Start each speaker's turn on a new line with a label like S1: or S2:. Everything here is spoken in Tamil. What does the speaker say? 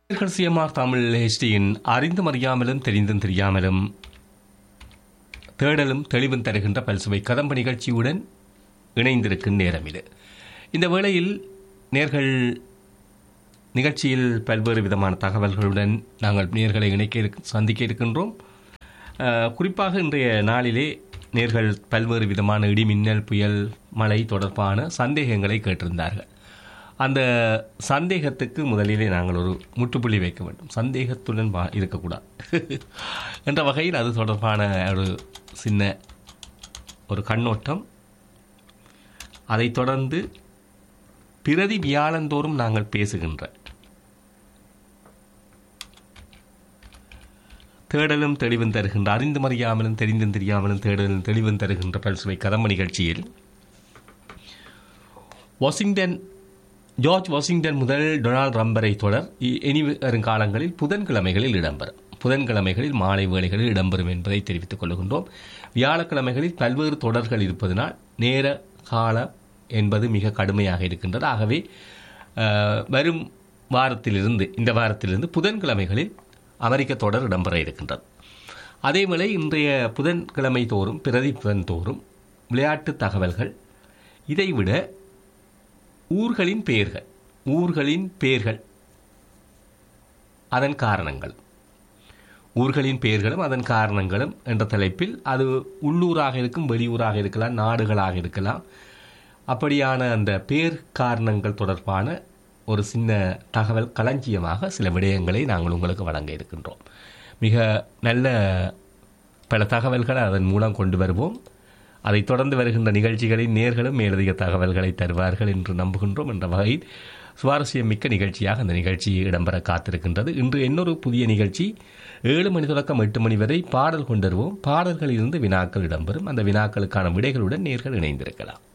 S1: சிஎம்ஆர் தமிழ் ஹெச்டியின் அறிந்தும் அறியாமலும் தெரிந்தும் தெரியாமலும் தேடலும் தெளிவும் தருகின்ற பல்சுவை கதம்ப நிகழ்ச்சியுடன் இணைந்திருக்கும் நேரம் இது இந்த வேளையில் நேர்கள் நிகழ்ச்சியில் பல்வேறு விதமான தகவல்களுடன் நாங்கள் நேர்களை இணைக்க இருக்க சந்திக்க இருக்கின்றோம் அஹ், குறிப்பாக இன்றைய நாளிலே நேர்கள் பல்வேறு விதமான இடி மின்னல் புயல் மழை தொடர்பான சந்தேகங்களை கேட்டிருந்தார்கள் அந்த சந்தேகத்துக்கு முதலிலே நாங்கள் ஒரு முற்றுப்புள்ளி வைக்க வேண்டும் சந்தேகத்துடன் வா இருக்கக்கூடாது என்ற வகையில் அது தொடர்பான ஒரு சின்ன ஒரு கண்ணோட்டம் அதைத் தொடர்ந்து பிரதி வியாழந்தோறும் நாங்கள் பேசுகின்ற தேடலும் தெளிவும் தருகின்ற அறிந்தும் அறியாமலும் தெரிந்தும் தெரியாமலும் தேடலும் தெளிவும் தருகின்ற பல்சுவை கதம்ப நிகழ்ச்சியில் வாஷிங்டன் ஜார்ஜ் வாஷிங்டன் முதல் டொனால்ட் ட்ரம்ப் வரை தொடர் இ- இனி வரும் காலங்களில் புதன்கிழமைகளில் இடம்பெறும் புதன்கிழமைகளில் மாலை வேளைகளில் இடம்பெறும் என்பதை தெரிவித்துக் கொள்கின்றோம் வியாழக்கிழமைகளில் பல்வேறு தொடர்கள் இருப்பதனால் நேர கால என்பது மிக கடுமையாக இருக்கின்றது ஆகவே அஹ், வரும் வாரத்திலிருந்து இந்த வாரத்திலிருந்து புதன்கிழமைகளில் அமெரிக்க தொடர் இடம்பெற இருக்கின்றது அதேவேளை இன்றைய புதன்கிழமை தோறும் பிரதி புதன் தோறும் விளையாட்டு தகவல்கள் இதைவிட ஊர்களின் பெயர்கள் ஊர்களின் பெயர்கள் அதன் காரணங்கள் ஊர்களின் பெயர்களும் அதன் காரணங்களும் என்ற தலைப்பில் அது உள்ளூராக இருக்கும் வெளியூராக இருக்கலாம் நாடுகளாக இருக்கலாம் அப்படியான அந்த பேர் காரணங்கள் தொடர்பான ஒரு சின்ன தகவல் களஞ்சியமாக சில விடயங்களை நாங்கள் உங்களுக்கு வழங்க இருக்கின்றோம் மிக நல்ல பல தகவல்களை அதன் மூலம் கொண்டு வருவோம் அதைத் தொடர்ந்து வருகின்ற நிகழ்ச்சிகளில் நேர்களும் மேலதிக தகவல்களை தருவார்கள் என்று நம்புகின்றோம் என்ற வகையில் சுவாரஸ்யம் மிக்க நிகழ்ச்சியாக அந்த நிகழ்ச்சி இடம்பெற காத்திருக்கின்றது இன்று இன்னொரு புதிய நிகழ்ச்சி ஏழு மணி தொடக்கம் எட்டு மணி வரை பாடல் கொண்டு வருவோம் பாடல்களிலிருந்து வினாக்கள் இடம்பெறும் அந்த வினாக்களுக்கான விடைகளுடன் நேர்கள் இணைந்திருக்கலாம்